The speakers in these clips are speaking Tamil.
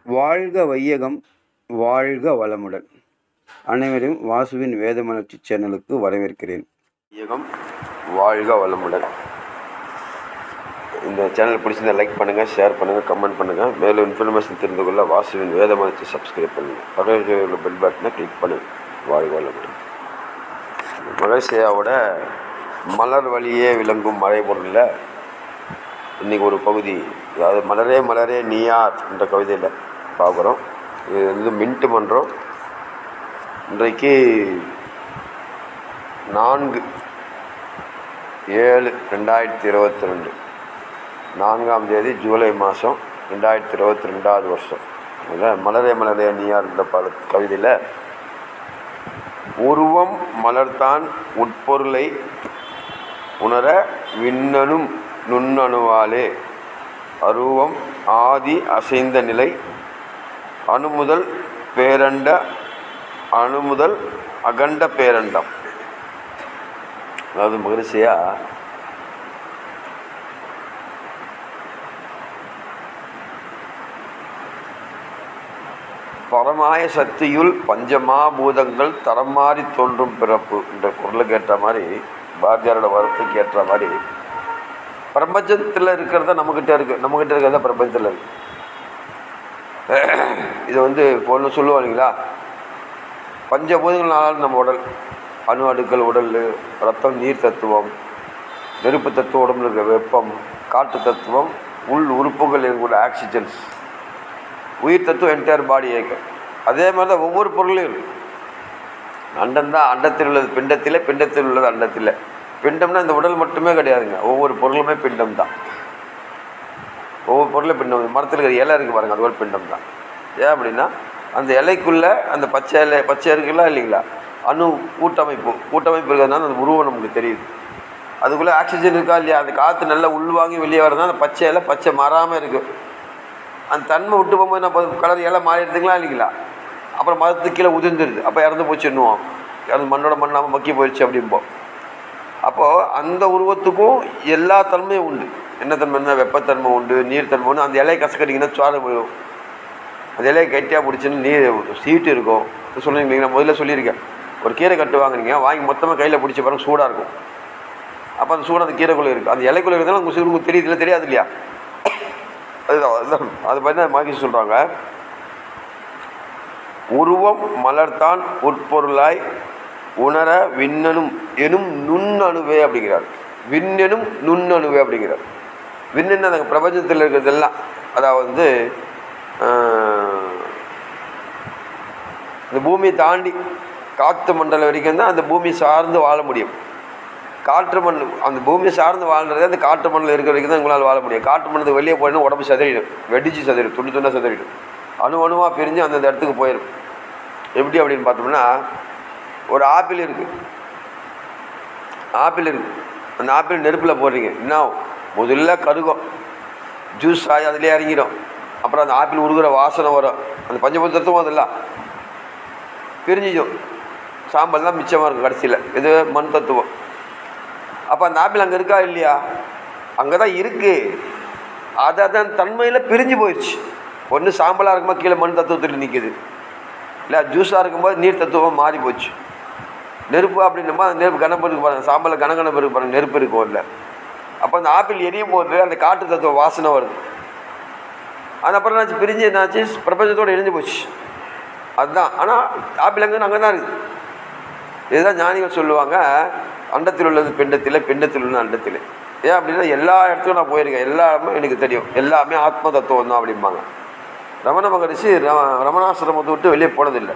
வாழ்க வையகம் வாழ்க வளமுடன் அனைவரையும் வாசுவின் வேதமலர்ச்சி சேனலுக்கு வரவேற்கிறேன் வையகம் வாழ்க வளமுடன் இந்த சேனல் பிடிச்சிருந்தா லைக் பண்ணுங்கள் ஷேர் பண்ணுங்கள் கமெண்ட் பண்ணுங்கள் மேலும் இன்ஃபர்மேஷன் தெரிந்து கொள்ள வாசுவின் வேதமலர்ச்சி சப்ஸ்கிரைப் பண்ணுங்கள் பக்கத்தில் உள்ள பெல் பட்டனை கிளிக் பண்ணுங்கள் வாழ்க வளமுடன் மகேஷையாவோட மலர் வழியே விளங்கும் மறைபொருளில் இன்றைக்கி ஒரு பகுதி அதாவது மலரே மலரே நீயார் என்ற கவிதையில் பார்க்குறோம் இது வந்து மின்ட்டு மன்றம் இன்றைக்கு நான்கு ஏழு ரெண்டாயிரத்தி இருபத்தி ரெண்டு நான்காம் தேதி ஜூலை மாதம் ரெண்டாயிரத்தி இருபத்தி ரெண்டாவது வருஷம் அதில் மலரே மலரே நீயார் என்ற பாட கவிதையில் உருவம் மலர்தான் உட்பொருளை உணர விண்ணனும் நுண்ணணுவாலே அருவம் ஆதி அசைந்த நிலை அணுமுதல் பேரண்ட அணுமுதல் அகண்ட பேரண்டம் அதாவது மகிழ்ச்சியா பரமாய சக்தியுள் பஞ்சமாபூதங்கள் தரம் மாறி தோன்றும் பிறப்பு என்ற குரலுக்கு ஏற்ற மாதிரி பாரதியாரோட வரத்துக்கு ஏற்ற மாதிரி பிரபஞ்சத்தில் இருக்கிறத நம்மக்கிட்ட இருக்குது நம்மக்கிட்ட இருக்கிறத பிரபஞ்சத்தில் இருக்கு இது வந்து இப்போ ஒன்று சொல்லுவோம் இல்லைங்களா பஞ்சபூதங்களால் நம்ம உடல் அணு அடுக்கல் உடல் ரத்தம் நீர் தத்துவம் நெருப்பு தத்துவம் உடம்புல இருக்கிற வெப்பம் காற்று தத்துவம் உள் உறுப்புகள் இருக்கக்கூடிய ஆக்சிஜன்ஸ் உயிர் தத்துவம் என்டையர் பாடி இயக்கம் அதே மாதிரி தான் ஒவ்வொரு பொருளையும் இருக்கு அண்டம் தான் அண்டத்தில் உள்ளது பிண்டத்தில் பிண்டத்தில் உள்ளது அண்டத்தில் பிண்டம்னா இந்த உடல் மட்டுமே கிடையாதுங்க ஒவ்வொரு பொருளுமே பிண்டம் தான் ஒவ்வொரு பொருளும் பிண்டம் மரத்தில் இருக்கிற இலை இருக்குது பாருங்கள் அது ஒரு பிண்டம் தான் ஏன் அப்படின்னா அந்த இலைக்குள்ளே அந்த பச்சை இலை பச்சை இருக்குல்ல இல்லைங்களா அணு கூட்டமைப்பு கூட்டமைப்பு இருக்கிறதுனால அந்த உருவம் நமக்கு தெரியுது அதுக்குள்ளே ஆக்சிஜன் இருக்கா இல்லையா அந்த காற்று நல்லா உள்வாங்கி வெளியே வரதுனால அந்த பச்சை இலை பச்சை மாறாமல் இருக்குது அந்த தன்மை விட்டு போகும்போது நம்ம கலர் இலை மாறிடுதுங்களா இல்லைங்களா அப்புறம் மரத்துக்கு கீழே உதிர்ந்துருது அப்போ இறந்து போச்சுன்னுவோம் இறந்து மண்ணோட மண்ணாமல் மக்கி போயிடுச்சு அப்படிம்போம் அப்போது அந்த உருவத்துக்கும் எல்லா தன்மையும் உண்டு என்ன தன்மைன்னா வெப்பத்தன்மை உண்டு நீர்த்தன்மை உண்டு அந்த இலையை கசக்கட்டிங்கன்னா சோறு போயிடும் அந்த இலையை கட்டியாக பிடிச்சின்னு நீர் சீட்டு இருக்கும் சொன்னீங்க நான் முதல்ல சொல்லியிருக்கேன் ஒரு கீரை கட்டு வாங்குறீங்க வாங்கி மொத்தமாக கையில் பிடிச்ச பாருங்க சூடாக இருக்கும் அப்போ அந்த சூடு அந்த கீரைக்குள்ளே இருக்குது அந்த இலைக்குள்ளே இருந்தாலும் உங்களுக்கு உங்களுக்கு தெரியுது தெரியாது இல்லையா அதுதான் அதுதான் அது பார்த்தா மகிழ்ச்சி சொல்கிறாங்க உருவம் மலர்தான் உட்பொருளாய் உணர விண்ணனும் எனும் நுண்ணணுவே அப்படிங்கிறார் விண்ணெனும் நுண்ணணுவே அப்படிங்கிறார் விண்ணன் அந்த பிரபஞ்சத்தில் இருக்கிறதெல்லாம் அதாவது வந்து இந்த பூமியை தாண்டி காற்று மண்டலம் வரைக்கும் தான் அந்த பூமி சார்ந்து வாழ முடியும் காற்று மண் அந்த பூமியை சார்ந்து வாழ்றது அந்த காற்று மண்ணில் இருக்கிற வரைக்கும் தான் உங்களால் வாழ முடியும் காற்று மண்டலத்துக்கு வெளியே போயிடும் உடம்பு சதறிடும் வெடிச்சு சதறிடும் துண்டு துண்டாக சதறிடும் அணு அணுவாக பிரிஞ்சு அந்தந்த இடத்துக்கு போயிடும் எப்படி அப்படின்னு பார்த்தோம்னா ஒரு ஆப்பிள் இருக்குது ஆப்பிள் இருக்குது அந்த ஆப்பிள் நெருப்பில் போடுறீங்க என்ன முதல்ல கருகும் ஜூஸ் ஆகி அதிலே இறங்கிடும் அப்புறம் அந்த ஆப்பிள் உருகிற வாசனை வரும் அந்த பஞ்சபூதத்துவம் அதெல்லாம் பிரிஞ்சிடும் சாம்பல் தான் மிச்சமாக இருக்கும் கடைசியில் இது மண் தத்துவம் அப்போ அந்த ஆப்பிள் அங்கே இருக்கா இல்லையா அங்கே தான் இருக்குது அது அதன் தன்மையில் பிரிஞ்சு போயிடுச்சு ஒன்று சாம்பலாக இருக்கும்போது கீழே மண் தத்துவத்தில் நிற்கிது இல்லை ஜூஸாக இருக்கும்போது நீர் தத்துவம் மாறி போச்சு நெருப்பு அப்படின்னும்போது அந்த நெருப்பு கனப்பு இருக்கு பாருங்கள் சாம்பலில் கனகனப்பு இருக்கு பாருங்கள் நெருப்பு இருக்கும் இல்லை அப்போ அந்த ஆப்பிள் எரியும் போது அந்த காட்டு தத்துவ வாசனை வருது அது அப்புறம் என்னாச்சு பிரிஞ்சு என்னாச்சு பிரபஞ்சத்தோடு இணைஞ்சு போச்சு அதுதான் ஆனால் ஆப்பிள் அங்கே அங்கே தான் இருக்குது இதுதான் ஞானிகள் சொல்லுவாங்க அண்டத்தில் உள்ளது பிண்டத்தில் பிண்டத்தில் உள்ளது அண்டத்தில் ஏன் அப்படின்னா எல்லா இடத்துக்கும் நான் போயிருக்கேன் எல்லாமே எனக்கு தெரியும் எல்லாமே ஆத்ம தத்துவம் தான் அப்படிம்பாங்க ரமண மகரிஷி ரமணாசிரமத்தை விட்டு வெளியே போனதில்லை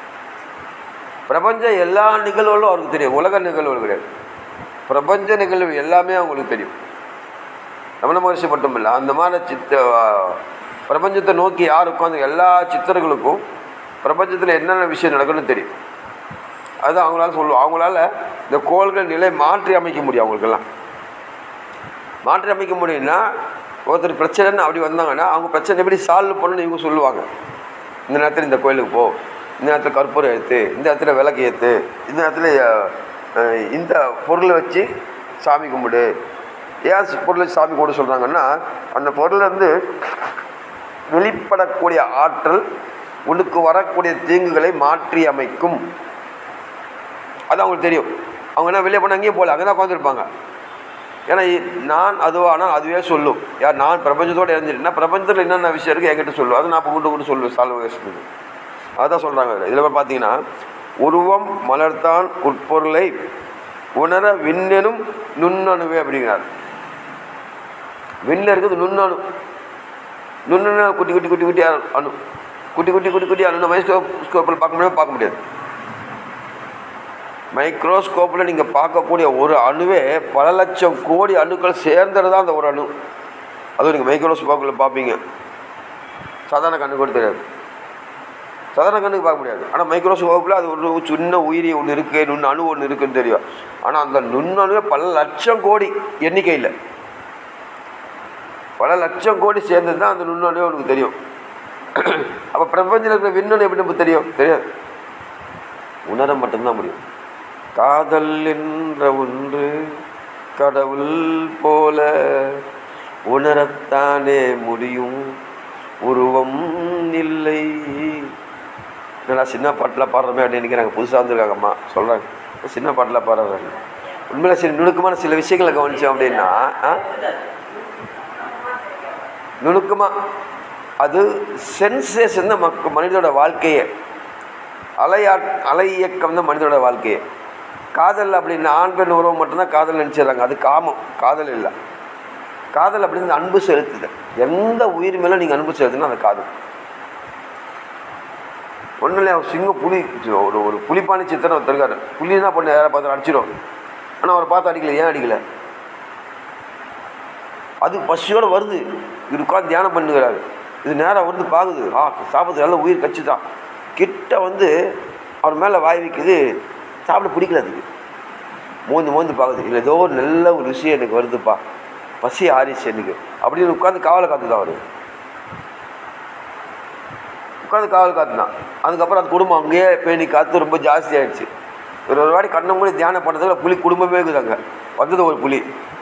பிரபஞ்ச எல்லா நிகழ்வுகளும் அவருக்கு தெரியும் உலக நிகழ்வுகள் கிடையாது பிரபஞ்ச நிகழ்வு எல்லாமே அவங்களுக்கு தெரியும் ரமண மகரிஷி மட்டும் இல்லை அந்த மாதிரி சித்த பிரபஞ்சத்தை நோக்கி யார் உட்காந்து எல்லா சித்தர்களுக்கும் பிரபஞ்சத்தில் என்னென்ன விஷயம் நடக்குன்னு தெரியும் அது அவங்களால சொல்லுவோம் அவங்களால இந்த கோள்கள் நிலை மாற்றி அமைக்க முடியும் அவங்களுக்கெல்லாம் மாற்றி அமைக்க முடியும்னா ஒருத்தர் பிரச்சனைன்னு அப்படி வந்தாங்கன்னா அவங்க பிரச்சனை எப்படி சால்வ் பண்ணணும்னு இவங்க சொல்லுவாங்க இந்த நேரத்தில் இந்த கோயிலுக்கு போ இந்த நேரத்தில் கற்பூரம் ஏற்று இந்த இடத்துல விளக்கு ஏற்று இந்த நேரத்தில் அஹ், இந்த பொருளை வச்சு சாமி கும்பிடு ஏன் ஸ் பொருளை வச்சு சாமி கும்பிட சொல்கிறாங்கன்னா அந்த பொருள் வந்து வெளிப்படக்கூடிய ஆற்றல் உனக்கு வரக்கூடிய தீங்குகளை மாற்றி அமைக்கும் அது அவங்களுக்கு தெரியும் அவங்க என்ன வெளியே போனால் அங்கேயும் போகல அங்கே தான் உட்காந்துருப்பாங்க ஏன்னா இ- நான் அதுவானால் அதுவே சொல்லும் யார் நான் பிரபஞ்சத்தோடு இறந்துட்டேன்னா பிரபஞ்சத்தில் என்னென்ன விஷயம் இருக்குது என்கிட்ட சொல்லும் அதை நான் இப்போ கொண்டு கொண்டு சொல்லுவேன் சால்வேஷனுக்கு அதான் சொல்கிறாங்க இதில் பார்த்தீங்கன்னா உருவம் மலர்த்தான் உட்பொருளை உணர விண்ணெனும் நுண்ணணுவே அப்படிங்கிறார் விண்ணில் இருக்குது நுண்ணணு நுண்ணணு குட்டி குட்டி குட்டி குட்டி அணு குட்டி குட்டி குட்டி குட்டி அணு மைஸ்கோப் ஸ்கோப்பில் பார்க்க முடியாது பார்க்க முடியாது மைக்ரோஸ்கோப்பில் நீங்கள் பார்க்கக்கூடிய ஒரு அணுவே பல லட்சம் கோடி அணுக்கள் சேர்ந்தது தான் அந்த ஒரு அணு அதுவும் நீங்கள் மைக்ரோஸ்கோப்பில் பார்ப்பீங்க சாதாரண கண்ணு கூட தெரியாது சாதாரண கண்ணுக்கு பார்க்க முடியாது ஆனால் மைக்ரோஸ்கோப்பில் அது ஒரு சின்ன உயிரி ஒன்று இருக்குது நுண் அணு ஒன்று இருக்குன்னு தெரியும் ஆனால் அந்த நுண்ணணுவே பல லட்சம் கோடி எண்ணிக்கையில் பல லட்சம் கோடி சேர்ந்தது தான் அந்த நுண்ணணுவே உனக்கு தெரியும் அப்போ பிரபஞ்சத்தில் இருக்கிற விண்ணணு எப்படி நமக்கு தெரியும் தெரியாது உணர மட்டும்தான் முடியும் காதல் என்ற ஒன்று கடவுள் போல உணரத்தானே முடியும் உருவம் இல்லை என்னடா சின்ன பாட்டில் பாடுறமே அப்படின்னு நினைக்கிறாங்க புதுசாக வந்திருக்காங்கம்மா சொல்கிறாங்க சின்ன பாட்டில் பாடுறாங்க உண்மையில சில நுணுக்கமான சில விஷயங்களை கவனிச்சோம் அப்படின்னா ஆ? நுணுக்கமாக அது சென்சேஷன் தான் மக்க மனிதனோட வாழ்க்கையே அலையா அலை இயக்கம் தான் மனிதனோட வாழ்க்கையே காதல் அப்படின்னு ஆண் பெண் உறவு மட்டும்தான் காதல் நினச்சிடுறாங்க அது காமம் காதல் இல்லை காதல் அப்படின்னு அன்பு செலுத்துது எந்த உயிர் மேலே நீங்கள் அன்பு செலுத்துனா அது காதல் ஒன்றும் இல்லை அவர் சிங்கம் புலி ஒரு ஒரு புலிப்பாணி சித்திரம் ஒருத்தர் இருக்காரு புலி என்ன பண்ண யாரை பார்த்து அடிச்சிடும் ஆனால் அவரை பார்த்து அடிக்கல ஏன் அடிக்கல அது பசியோடு வருது இவர் உட்காந்து தியானம் பண்ணுகிறாரு இது நேராக வந்து பார்க்குது ஆ சாப்பிட்றது நல்ல உயிர் கட்சி தான் கிட்ட வந்து அவர் மேலே வாய் வைக்குது சாப்பிட பிடிக்கல அதுக்கு மோந்து மோந்து பார்க்குது இல்லை ஏதோ ஒரு நல்ல ஒரு விஷயம் எனக்கு வருதுப்பா பசி ஆறிச்சு எனக்கு அப்படின்னு உட்காந்து காவலை காத்து தான் அவர் உட்காந்து காவல் காத்துனான் அதுக்கப்புறம் அந்த குடும்பம் அங்கேயே பேணி காத்து ரொம்ப ஜாஸ்தி ஆயிடுச்சு ஒரு ஒரு வாட்டி கண்ணை மூடி தியானம் பண்ணுறதுல புலி குடும்பமே இருக்குதாங்க வந்தது ஒரு புலி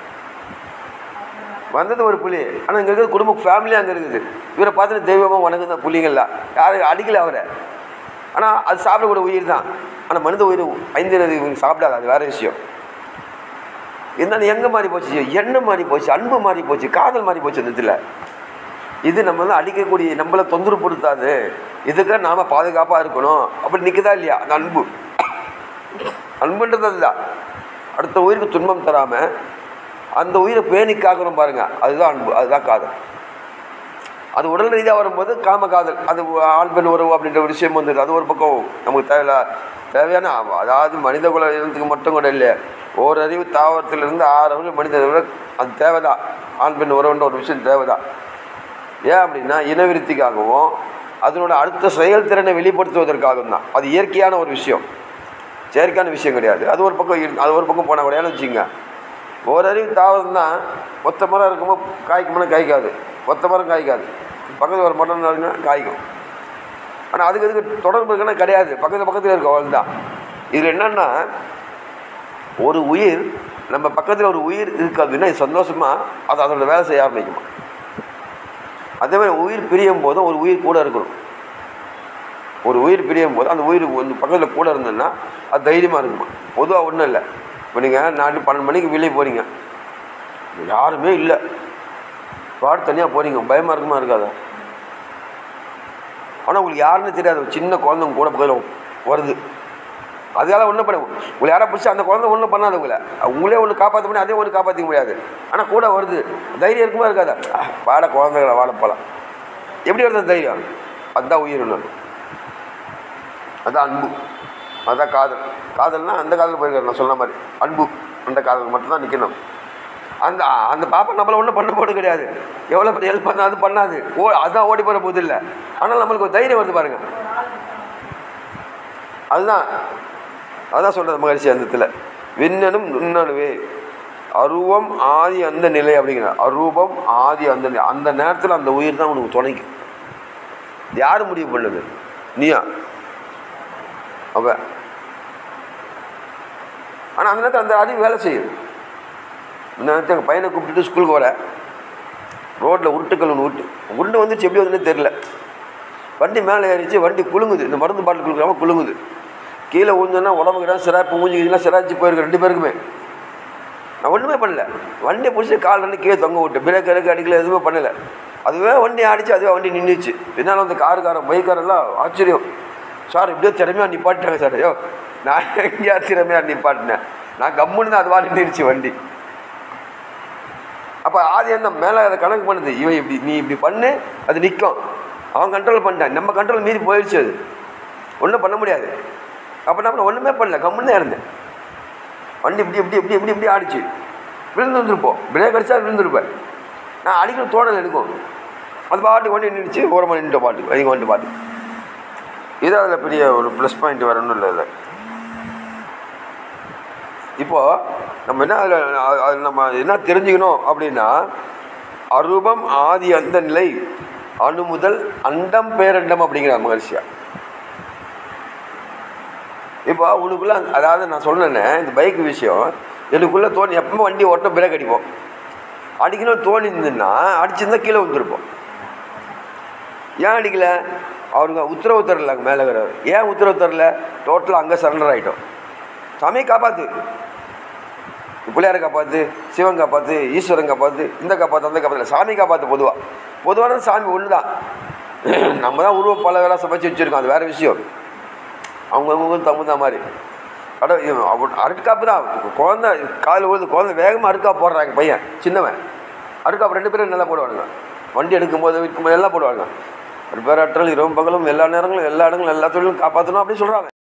வந்தது ஒரு புலி ஆனால் இங்கே இருக்கிற குடும்ப ஃபேமிலி அங்கே இருக்குது இவரை பார்த்துட்டு தெய்வமாக வணங்குத புலிங்கள்லாம் யாரும் அடிக்கல அவரை ஆனால் அது சாப்பிடக்கூடிய உயிர் தான் ஆனால் மனித உயிர் ஐந்து இவங்க சாப்பிடாது அது வேறு விஷயம் இருந்தாலும் எங்கே மாறி போச்சு எண்ணம் மாறி போச்சு அன்பு மாறி போச்சு காதல் மாறி போச்சு அந்த இதில் இது நம்ம வந்து அடிக்கக்கூடிய நம்மளை தொந்தரப்படுத்தாது இதுக்கு நாம் பாதுகாப்பாக இருக்கணும் அப்படி நிற்குதா இல்லையா அந்த அன்பு அன்புன்றது அதுதான் அடுத்த உயிருக்கு துன்பம் தராமல் அந்த உயிரை பேணி காக்கணும் பாருங்க அதுதான் அன்பு அதுதான் காதல் அது உடல் ரீதியாக வரும்போது காம காதல் அது ஆண் பெண் உறவு அப்படின்ற ஒரு விஷயம் வந்துடுது அது ஒரு பக்கம் நமக்கு தேவையில்ல தேவையான அதாவது மனித குல இனத்துக்கு மட்டும் கூட இல்லை ஓரறிவு தாவரத்திலிருந்து ஆறு அறிவு மனித விட அது தேவைதான் ஆண் பெண் உறவுன்ற ஒரு விஷயம் தேவைதான் ஏன் அப்படின்னா இனவிருத்திக்காகவும் அதனோட அடுத்த செயல்திறனை வெளிப்படுத்துவதற்காகவும் தான் அது இயற்கையான ஒரு விஷயம் செயற்கையான விஷயம் கிடையாது அது ஒரு பக்கம் இரு- அது ஒரு பக்கம் போனால் கூடயான்னு வச்சுங்க ஓரறிவு தாவரம் தான் ஒத்த மரம் இருக்கும்போது காய்க்கும்போது காய்க்காது ஒத்த மரம் காய்க்காது பக்கத்தில் ஒரு மரம் இருக்குன்னா காய்க்கும் ஆனால் அதுக்கு அதுக்கு தொடர்பு இருக்குன்னா கிடையாது பக்கத்தில் பக்கத்தில் இருக்க அவள் தான் இதில் என்னென்னா ஒரு உயிர் நம்ம பக்கத்தில் ஒரு உயிர் இருக்கு அப்படின்னா இது சந்தோஷமாக அது அதோட வேலை செய்ய ஆரம்பிக்குமா அதே மாதிரி உயிர் பிரியும் போதும் ஒரு உயிர் கூட இருக்கணும் ஒரு உயிர் பிரியும் போது அந்த உயிர் கொஞ்சம் பக்கத்தில் கூட இருந்ததுன்னா அது தைரியமாக இருக்குமா பொதுவாக ஒன்றும் இல்லை இப்போ நீங்கள் நாட்டு பன்னெண்டு மணிக்கு வெளியே போகிறீங்க யாருமே இல்லை பாடு தனியாக போகிறீங்க பயமாக இருக்குமா இருக்காதா ஆனால் உங்களுக்கு யாருன்னு தெரியாது ஒரு சின்ன குழந்தை உங்க கூட பக்கத்தில் வருது அதனால ஒன்றும் பண்ண உங்களை யாரை பிடிச்சி அந்த குழந்தை ஒன்றும் பண்ணாது உங்களை உங்களே ஒன்று காப்பாற்ற முடியும் அதே ஒன்று காப்பாற்றிக்க முடியாது ஆனால் கூட வருது தைரியம் இருக்குமா இருக்காதா ஆ, வாட குழந்தைகளை வாட போகலாம் எப்படி வருது அந்த தைரியம் அதுதான் உயிர் ஒன்று அதான் அன்பு அதான் காதல் காதல்னா அந்த காதல் போயிருக்காரு நான் சொன்ன மாதிரி அன்பு அந்த காதல் மட்டும்தான் நிற்கணும் அந்த அந்த பாப்பா நம்மளை ஒன்றும் பண்ண போகிறது கிடையாது எவ்வளோ பெரிய ஹெல்ப் பண்ணால் அது பண்ணாது ஓ அதான் ஓடி போகிற போது இல்லை ஆனால் நம்மளுக்கு ஒரு தைரியம் வருது பாருங்க அதுதான் அதான் சொல்கிறது மகிழ்ச்சி அந்த இடத்துல விண்ணனும் நுண்ணணுவே அருவம் ஆதி அந்த நிலை அப்படிங்கிற அரூபம் ஆதி அந்த நிலை அந்த நேரத்தில் அந்த உயிர் தான் உனக்கு துணைக்கும் யார் முடிவு பண்ணுது நீயா அவ ஆனால் அந்த நேரத்தில் அந்த அறிவு வேலை செய்யுது இந்த நேரத்தில் எங்கள் பையனை கூப்பிட்டுட்டு ஸ்கூலுக்கு வர ரோட்டில் உருட்டுக்கல் ஒன்று உருட்டு உருண்டு வந்துச்சு எப்படி வந்துன்னு தெரில வண்டி மேலே ஏறிச்சு வண்டி குலுங்குது இந்த மருந்து பாட்டில் குலுக்காமல் குலுங்குது கீழே விழுந்தோன்னா உடம்புக்கு இடம் சிராப்பு மூஞ்சிக்கிலாம் சிராச்சு போயிருக்கு ரெண்டு பேருக்குமே நான் ஒன்றுமே பண்ணல வண்டியை பிடிச்சி கால் ரெண்டு கீழே தொங்க விட்டு பிரேக் இறக்க அடிக்கல எதுவுமே பண்ணலை அதுவே வண்டி ஆடிச்சு அதுவே வண்டி நின்றுச்சு என்னால் வந்து காருக்காரன் பைக்காரெல்லாம் ஆச்சரியம் சார் இப்படியே திறமையாக நிப்பாட்டிட்டாங்க சார் ஐயோ நான் எங்கேயா திறமையாக நிப்பாட்டினேன் நான் கம்முன்னு தான் அதுவா நின்றுச்சு வண்டி அப்போ ஆதி என்ன மேலே அதை கணக்கு பண்ணுது இவன் இப்படி நீ இப்படி பண்ணு அது நிற்கும் அவன் கண்ட்ரோல் பண்ணிட்டான் நம்ம கண்ட்ரோல் மீறி போயிடுச்சு அது ஒன்றும் பண்ண முடியாது அப்போ நான் ஒன்றுமே பண்ணல கம்முன்னு தான் இருந்தேன் வண்டி இப்படி இப்படி இப்படி இப்படி இப்படி ஆடிச்சு விழுந்து வந்துருப்போம் பிரேக் அடிச்சா விழுந்துருப்பேன் நான் அடிக்கிற தோணல் எடுக்கும் அது பாட்டு வண்டி நின்றுச்சு ஓரமாக நின்று பாட்டு அதிகம் வந்துட்டு பாட்டு இது அதில் பெரிய ஒரு ப்ளஸ் பாயிண்ட் வரணும் இல்லை இல்லை இப்போது நம்ம என்ன அதில் அது நம்ம என்ன தெரிஞ்சுக்கணும் அப்படின்னா அரூபம் ஆதி அந்த நிலை அணு முதல் அண்டம் பேரண்டம் அப்படிங்கிற மகர்ஷியா இப்போ உனக்குள்ள அந்த- அதாவது நான் சொன்னேன்னே இந்த பைக் விஷயம் எனக்குள்ளே தோணி எப்பவுமே வண்டி ஓட்ட பிரேக் அடிப்போம் அடிக்கணும் தோணி இருந்துன்னா அடிச்சிருந்தா கீழே வந்துருப்போம் ஏன் அடிக்கல அவருங்க உத்தரவு தரல அங்கே மேலே இருக்கிறவர் ஏன் உத்தரவு தரல டோட்டலாக அங்கே சரண்டர் ஆகிட்டோம் சாமியை காப்பாற்று பிள்ளையாரை காப்பாற்று சிவன் காப்பாற்று ஈஸ்வரன் காப்பாற்று இந்த காப்பாற்று அந்த காப்பாற்று சாமி காப்பாற்று பொதுவாக பொதுவான சாமி ஒன்று தான் நம்ம தான் உருவம் பல வேலை சமைச்சு வச்சுருக்கோம் அது வேறு விஷயம் அவங்கவுங்க தகுந்த மாதிரி அட இவன் அவன் அருட்காப்பு தான் குழந்தை காலில் விழுந்து குழந்தை வேகமாக அருக்காப்பு போடுறாங்க பையன் சின்னவன் அருக்காப்பு ரெண்டு பேரும் நல்லா போடுவானுங்க வண்டி எடுக்கும்போது விற்கும்போது எல்லாம் போடுவாங்க ஒரு பேராற்றல் இரவு பகலும் எல்லா நேரங்களும் எல்லா இடங்களும் எல்லா தொழிலும் காப்பாற்றணும் அப்படின்னு சொல்கிறாங்க